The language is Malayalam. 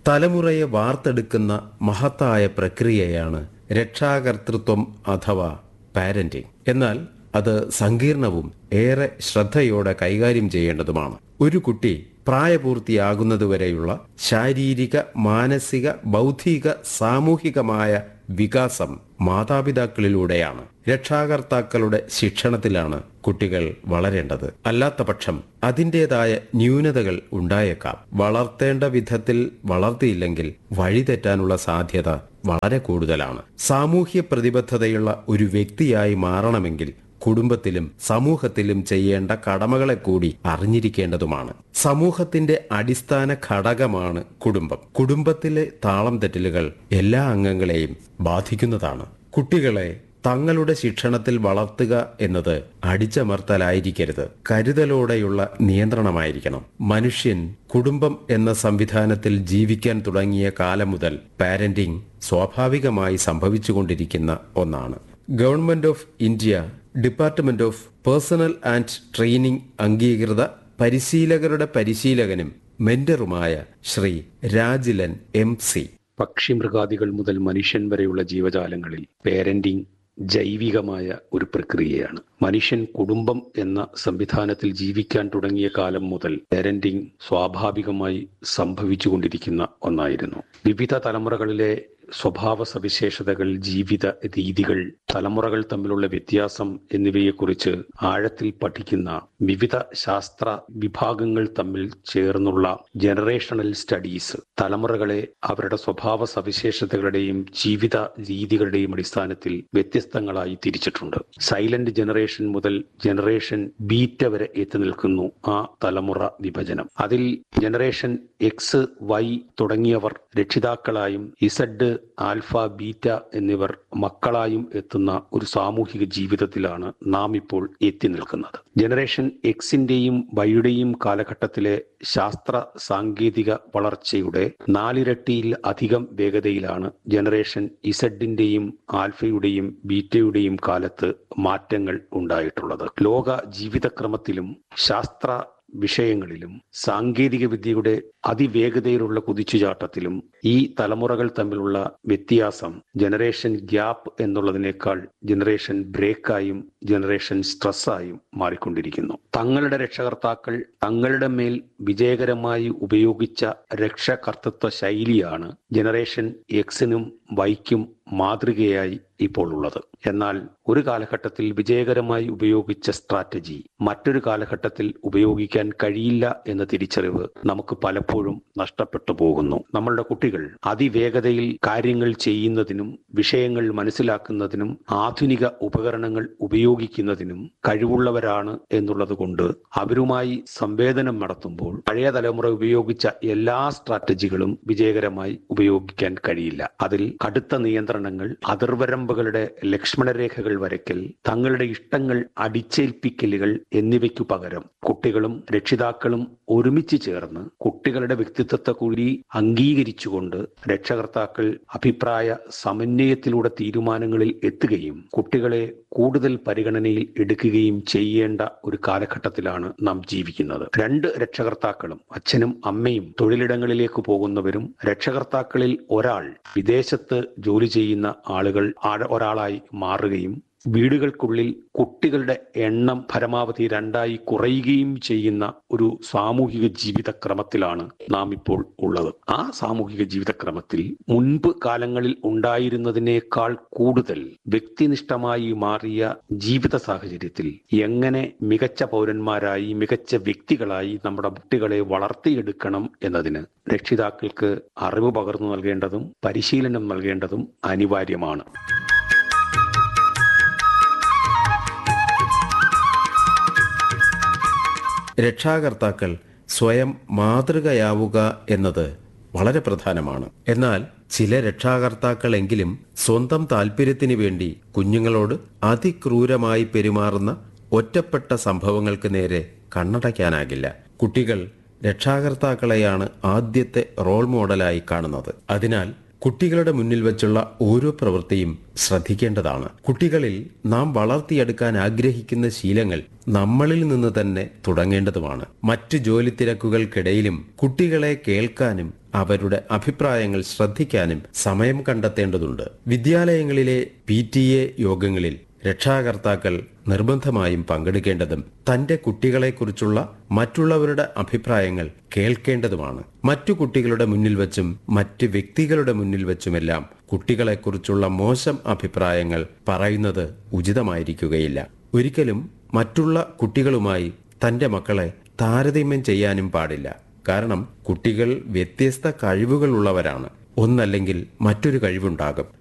തലമുറയെ വാർത്തെടുക്കുന്ന മഹത്തായ പ്രക്രിയയാണ് രക്ഷാകർതൃത്വം അഥവാ പാരന്റിംഗ് എന്നാൽ അത് സങ്കീർണവും ഏറെ ശ്രദ്ധയോടെ കൈകാര്യം ചെയ്യേണ്ടതുമാണ് ഒരു കുട്ടി പ്രായപൂർത്തിയാകുന്നതുവരെയുള്ള ശാരീരിക മാനസിക ബൗദ്ധിക സാമൂഹികമായ വികാസം മാതാപിതാക്കളിലൂടെയാണ് രക്ഷാകർത്താക്കളുടെ ശിക്ഷണത്തിലാണ് കുട്ടികൾ വളരേണ്ടത് അല്ലാത്തപക്ഷം അതിൻ്റെതായ ന്യൂനതകൾ ഉണ്ടായേക്കാം വളർത്തേണ്ട വിധത്തിൽ വളർത്തിയില്ലെങ്കിൽ വഴിതെറ്റാനുള്ള സാധ്യത വളരെ കൂടുതലാണ് സാമൂഹ്യ പ്രതിബദ്ധതയുള്ള ഒരു വ്യക്തിയായി മാറണമെങ്കിൽ കുടുംബത്തിലും സമൂഹത്തിലും ചെയ്യേണ്ട കടമകളെ കൂടി അറിഞ്ഞിരിക്കേണ്ടതുമാണ് സമൂഹത്തിന്റെ അടിസ്ഥാന ഘടകമാണ് കുടുംബം കുടുംബത്തിലെ താളം തെറ്റലുകൾ എല്ലാ അംഗങ്ങളെയും ബാധിക്കുന്നതാണ് കുട്ടികളെ തങ്ങളുടെ ശിക്ഷണത്തിൽ വളർത്തുക എന്നത് അടിച്ചമർത്തലായിരിക്കരുത് കരുതലോടെയുള്ള നിയന്ത്രണമായിരിക്കണം മനുഷ്യൻ കുടുംബം എന്ന സംവിധാനത്തിൽ ജീവിക്കാൻ തുടങ്ങിയ കാലം മുതൽ പാരന്റിംഗ് സ്വാഭാവികമായി സംഭവിച്ചുകൊണ്ടിരിക്കുന്ന ഒന്നാണ് government of India department of personnel and training അംഗീകൃത പരിശീലകരുടെ പരിശീലകനും മെന്ററുമായ ശ്രീ രാജിലൻ എം സി പക്ഷിമൃഗാദികൾ മുതൽ മനുഷ്യൻ വരെയുള്ള ജീവജാലങ്ങളിൽ പേരന്റിംഗ് ജൈവികമായ ഒരു പ്രക്രിയയാണ് മനുഷ്യൻ കുടുംബം എന്ന സംവിധാനത്തിൽ ജീവിക്കാൻ തുടങ്ങിയ കാലം മുതൽ പേരന്റിംഗ് സ്വാഭാവികമായി സംഭവിച്ചുകൊണ്ടിരിക്കുന്ന ഒന്നായിരുന്നു വിവിധ തലമുറകളിലെ സ്വഭാവ സവിശേഷതകൾ ജീവിത രീതികൾ തലമുറകൾ തമ്മിലുള്ള വ്യത്യാസം എന്നിവയെക്കുറിച്ച് ആഴത്തിൽ പഠിക്കുന്ന വിവിധ ശാസ്ത്ര വിഭാഗങ്ങൾ തമ്മിൽ ചേർന്നുള്ള ജനറേഷണൽ സ്റ്റഡീസ് തലമുറകളെ അവരുടെ സ്വഭാവ സവിശേഷതകളുടെയും ജീവിത രീതികളുടെയും അടിസ്ഥാനത്തിൽ വ്യത്യസ്തങ്ങളായി തിരിച്ചിട്ടുണ്ട് സൈലന്റ് ജനറേഷൻ മുതൽ ജനറേഷൻ ബീറ്റ വരെ എത്തി നിൽക്കുന്നു ആ തലമുറ വിഭജനം അതിൽ ജനറേഷൻ എക്സ് വൈ തുടങ്ങിയവർ രക്ഷിതാക്കളായും ഇസഡ് ആൽഫ ബീറ്റ എന്നിവർ മക്കളായും എത്തുന്ന ഒരു സാമൂഹിക ജീവിതത്തിലാണ് നാം ഇപ്പോൾ എത്തി നിൽക്കുന്നത് ജനറേഷൻ എക്സിന്റെയും വൈയുടെയും കാലഘട്ടത്തിലെ ശാസ്ത്ര സാങ്കേതിക വളർച്ചയുടെ നാലിരട്ടിയിൽ അധികം വേഗതയിലാണ് ജനറേഷൻ ഇസഡിന്റെയും ആൽഫയുടെയും ബീറ്റയുടെയും കാലത്ത് മാറ്റങ്ങൾ ഉണ്ടായിട്ടുള്ളത് ലോക ജീവിതക്രമത്തിലും ശാസ്ത്ര വിഷയങ്ങളിലും സാങ്കേതിക വിദ്യയുടെ അതിവേഗതയിലുള്ള കുതിച്ചുചാട്ടത്തിലും ഈ തലമുറകൾ തമ്മിലുള്ള വ്യത്യാസം ജനറേഷൻ ഗ്യാപ്പ് എന്നുള്ളതിനേക്കാൾ ജനറേഷൻ ബ്രേക്കായും ജനറേഷൻ സ്ട്രെസ്സായും മാറിക്കൊണ്ടിരിക്കുന്നു തങ്ങളുടെ രക്ഷകർത്താക്കൾ തങ്ങളുടെ മേൽ വിജയകരമായി ഉപയോഗിച്ച രക്ഷകർത്തൃത്വ ശൈലിയാണ് ജനറേഷൻ എക്സിനും വൈക്കും മാതൃകയായി ഇപ്പോൾ ഉള്ളത് എന്നാൽ ഒരു കാലഘട്ടത്തിൽ വിജയകരമായി ഉപയോഗിച്ച സ്ട്രാറ്റജി മറ്റൊരു കാലഘട്ടത്തിൽ ഉപയോഗിക്കാൻ കഴിയില്ല എന്ന തിരിച്ചറിവ് നമുക്ക് പലപ്പോഴും നഷ്ടപ്പെട്ടു പോകുന്നു നമ്മളുടെ കുട്ടികൾ അതിവേഗതയിൽ കാര്യങ്ങൾ ചെയ്യുന്നതിനും വിഷയങ്ങൾ മനസ്സിലാക്കുന്നതിനും ആധുനിക ഉപകരണങ്ങൾ ഉപയോഗിക്കുന്നതിനും കഴിവുള്ളവരാണ് എന്നുള്ളത് കൊണ്ട് അവരുമായി സംവേദനം നടത്തുമ്പോൾ പഴയ തലമുറ ഉപയോഗിച്ച എല്ലാ സ്ട്രാറ്റജികളും വിജയകരമായി ഉപയോഗിക്കാൻ കഴിയില്ല അതിൽ കടുത്ത നിയന്ത്രണങ്ങൾ അതിർവരമ്പുകളുടെ ലക്ഷ്മണരേഖകൾ വരയ്ക്കൽ തങ്ങളുടെ ഇഷ്ടങ്ങൾ അടിച്ചേൽപ്പിക്കലുകൾ എന്നിവയ്ക്കു പകരം കുട്ടികളും രക്ഷിതാക്കളും ഒരുമിച്ച് ചേർന്ന് കുട്ടികളുടെ വ്യക്തിത്വത്തെ കൂടി അംഗീകരിച്ചുകൊണ്ട് രക്ഷകർത്താക്കൾ അഭിപ്രായ സമന്വയത്തിലൂടെ തീരുമാനങ്ങളിൽ എത്തുകയും കുട്ടികളെ കൂടുതൽ പരിഗണനയിൽ എടുക്കുകയും ചെയ്യേണ്ട ഒരു കാലഘട്ടത്തിലാണ് നാം ജീവിക്കുന്നത് രണ്ട് രക്ഷകർത്താക്കളും അച്ഛനും അമ്മയും തൊഴിലിടങ്ങളിലേക്ക് പോകുന്നവരും രക്ഷകർത്താക്കളിൽ ഒരാൾ വിദേശത്ത് ജോലി ചെയ്യുന്ന ആളുകൾ ആ- ഒരാളായി മാറുകയും വീടുകൾക്കുള്ളിൽ കുട്ടികളുടെ എണ്ണം പരമാവധി രണ്ടായി കുറയുകയും ചെയ്യുന്ന ഒരു സാമൂഹിക ജീവിതക്രമത്തിലാണ് നാം ഇപ്പോൾ ഉള്ളത് ആ സാമൂഹിക ജീവിതക്രമത്തിൽ മുൻപ് കാലങ്ങളിൽ ഉണ്ടായിരുന്നതിനേക്കാൾ കൂടുതൽ വ്യക്തിനിഷ്ഠമായി മാറിയ ജീവിത സാഹചര്യത്തിൽ എങ്ങനെ മികച്ച പൗരന്മാരായി മികച്ച വ്യക്തികളായി നമ്മുടെ കുട്ടികളെ വളർത്തിയെടുക്കണം എന്നതിന് രക്ഷിതാക്കൾക്ക് അറിവ് പകർന്നു നൽകേണ്ടതും പരിശീലനം നൽകേണ്ടതും അനിവാര്യമാണ് രക്ഷാകർത്താക്കൾ സ്വയം മാതൃകയാവുക എന്നത് വളരെ പ്രധാനമാണ് എന്നാൽ ചില രക്ഷാകർത്താക്കളെങ്കിലും സ്വന്തം താല്പര്യത്തിന് വേണ്ടി കുഞ്ഞുങ്ങളോട് അതിക്രൂരമായി പെരുമാറുന്ന ഒറ്റപ്പെട്ട സംഭവങ്ങൾക്ക് നേരെ കണ്ണടയ്ക്കാനാകില്ല കുട്ടികൾ രക്ഷാകർത്താക്കളെയാണ് ആദ്യത്തെ റോൾ മോഡലായി കാണുന്നത് അതിനാൽ കുട്ടികളുടെ മുന്നിൽ വെച്ചുള്ള ഓരോ പ്രവൃത്തിയും ശ്രദ്ധിക്കേണ്ടതാണ് കുട്ടികളിൽ നാം വളർത്തിയെടുക്കാൻ ആഗ്രഹിക്കുന്ന ശീലങ്ങൾ നമ്മളിൽ നിന്ന് തന്നെ തുടങ്ങേണ്ടതുമാണ് മറ്റ് ജോലി തിരക്കുകൾക്കിടയിലും കുട്ടികളെ കേൾക്കാനും അവരുടെ അഭിപ്രായങ്ങൾ ശ്രദ്ധിക്കാനും സമയം കണ്ടെത്തേണ്ടതുണ്ട് വിദ്യാലയങ്ങളിലെ പി ടി എ യോഗങ്ങളിൽ രക്ഷാകർത്താക്കൾ നിർബന്ധമായും പങ്കെടുക്കേണ്ടതും തന്റെ കുട്ടികളെക്കുറിച്ചുള്ള മറ്റുള്ളവരുടെ അഭിപ്രായങ്ങൾ കേൾക്കേണ്ടതുമാണ് മറ്റു കുട്ടികളുടെ മുന്നിൽ വച്ചും മറ്റ് വ്യക്തികളുടെ മുന്നിൽ വച്ചുമെല്ലാം കുട്ടികളെക്കുറിച്ചുള്ള മോശം അഭിപ്രായങ്ങൾ പറയുന്നത് ഉചിതമായിരിക്കുകയില്ല ഒരിക്കലും മറ്റുള്ള കുട്ടികളുമായി തന്റെ മക്കളെ താരതമ്യം ചെയ്യാനും പാടില്ല കാരണം കുട്ടികൾ വ്യത്യസ്ത കഴിവുകളുള്ളവരാണ് ഒന്നല്ലെങ്കിൽ മറ്റൊരു കഴിവുണ്ടാകും